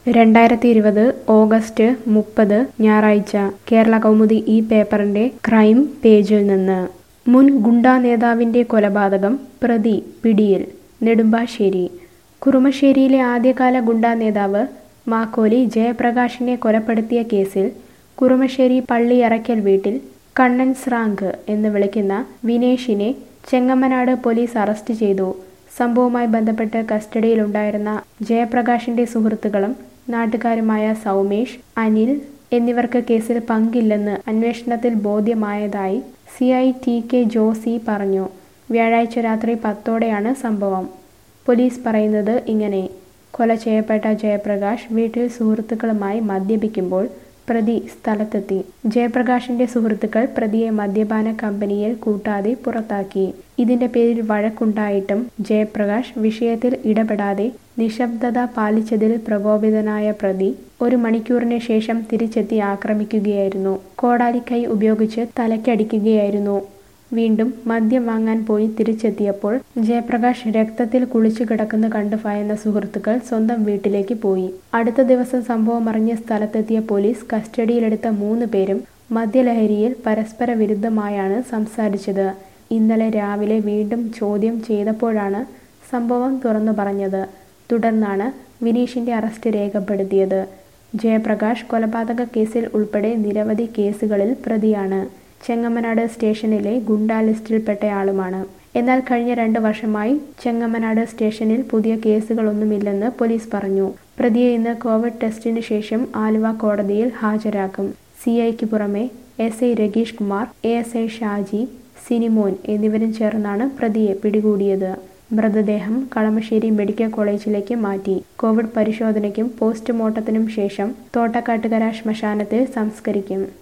രണ്ടായിരത്തി ഇരുപത് ഓഗസ്റ്റ് മുപ്പത് ഞായറാഴ്ച കേരള കൗമുദി ഈ പേപ്പറിന്റെ ക്രൈം പേജിൽ നിന്ന് മുൻ ഗുണ്ടാ നേതാവിന്റെ കൊലപാതകം പ്രതി പിടിയിൽ നെടുമ്പാശ്ശേരി കുറുമശ്ശേരിയിലെ ആദ്യകാല ഗുണ്ടാ നേതാവ് മാക്കോലി ജയപ്രകാശിനെ കൊലപ്പെടുത്തിയ കേസിൽ കുറുമശ്ശേരി പള്ളിയറയ്ക്കൽ വീട്ടിൽ കണ്ണൻ സ്രാങ്ക് എന്ന് വിളിക്കുന്ന വിനേഷിനെ ചെങ്ങമ്മനാട് പോലീസ് അറസ്റ്റ് ചെയ്തു സംഭവവുമായി ബന്ധപ്പെട്ട് കസ്റ്റഡിയിലുണ്ടായിരുന്ന ജയപ്രകാശിന്റെ സുഹൃത്തുക്കളും നാട്ടുകാരുമായ സൗമേഷ് അനിൽ എന്നിവർക്ക് കേസിൽ പങ്കില്ലെന്ന് അന്വേഷണത്തിൽ ബോധ്യമായതായി C I T K Josy പറഞ്ഞു വ്യാഴാഴ്ച രാത്രി പത്തോടെയാണ് സംഭവം പോലീസ് പറയുന്നത് ഇങ്ങനെ കൊല ചെയ്യപ്പെട്ട ജയപ്രകാശ് വീട്ടിൽ സുഹൃത്തുക്കളുമായി മദ്യപിക്കുമ്പോൾ പ്രതി സ്ഥലത്തെത്തി ജയപ്രകാശിന്റെ സുഹൃത്തുക്കൾ പ്രതിയെ മദ്യപാന കമ്പനിയിൽ കൂട്ടാതെ പുറത്താക്കി ഇതിന്റെ പേരിൽ വഴക്കുണ്ടായിട്ടും ജയപ്രകാശ് വിഷയത്തിൽ ഇടപെടാതെ നിശബ്ദത പാലിച്ചതിൽ പ്രകോപിതനായ പ്രതി ഒരു മണിക്കൂറിന് ശേഷം തിരിച്ചെത്തി ആക്രമിക്കുകയായിരുന്നു കോടാലിക്കൈ ഉപയോഗിച്ച് തലയ്ക്കടിക്കുകയായിരുന്നു വീണ്ടും മദ്യം വാങ്ങാൻ പോയി തിരിച്ചെത്തിയപ്പോൾ ജയപ്രകാശ് രക്തത്തിൽ കുളിച്ചു കിടക്കുന്ന കണ്ട് ഭയന്ന സുഹൃത്തുക്കൾ സ്വന്തം വീട്ടിലേക്ക് പോയി അടുത്ത ദിവസം സംഭവം അറിഞ്ഞ സ്ഥലത്തെത്തിയ പോലീസ് കസ്റ്റഡിയിലെടുത്ത മൂന്ന് പേരും മദ്യലഹരിയിൽ പരസ്പര വിരുദ്ധമായാണ് സംസാരിച്ചത് ഇന്നലെ രാവിലെ വീണ്ടും ചോദ്യം ചെയ്തപ്പോഴാണ് സംഭവം തുറന്നു പറഞ്ഞത് തുടർന്നാണ് വിനീഷിന്റെ അറസ്റ്റ് രേഖപ്പെടുത്തിയത് ജയപ്രകാശ് കൊലപാതക കേസിൽ ഉൾപ്പെടെ നിരവധി കേസുകളിൽ പ്രതിയാണ് ചെങ്ങമ്മനാട് സ്റ്റേഷനിലെ ഗുണ്ടാ ലിസ്റ്റിൽപ്പെട്ടയാളുമാണ് എന്നാൽ കഴിഞ്ഞ രണ്ട് വർഷമായി ചെങ്ങമ്മനാട് സ്റ്റേഷനിൽ പുതിയ കേസുകളൊന്നുമില്ലെന്ന് പോലീസ് പറഞ്ഞു പ്രതിയെ ഇന്ന് കോവിഡ് ടെസ്റ്റിന് ശേഷം ആലുവ കോടതിയിൽ ഹാജരാക്കും സി ഐക്ക് പുറമെ S I Rageesh Kumar A S I Shaji Sinimon എന്നിവരും ചേർന്നാണ് പ്രതിയെ പിടികൂടിയത് മൃതദേഹം കളമശ്ശേരി മെഡിക്കൽ കോളേജിലേക്ക് മാറ്റി കോവിഡ് പരിശോധനയ്ക്കും പോസ്റ്റ്മോർട്ടത്തിനും ശേഷം തോട്ടക്കാട്ടുകര ശ്മശാനത്തിൽ സംസ്കരിക്കും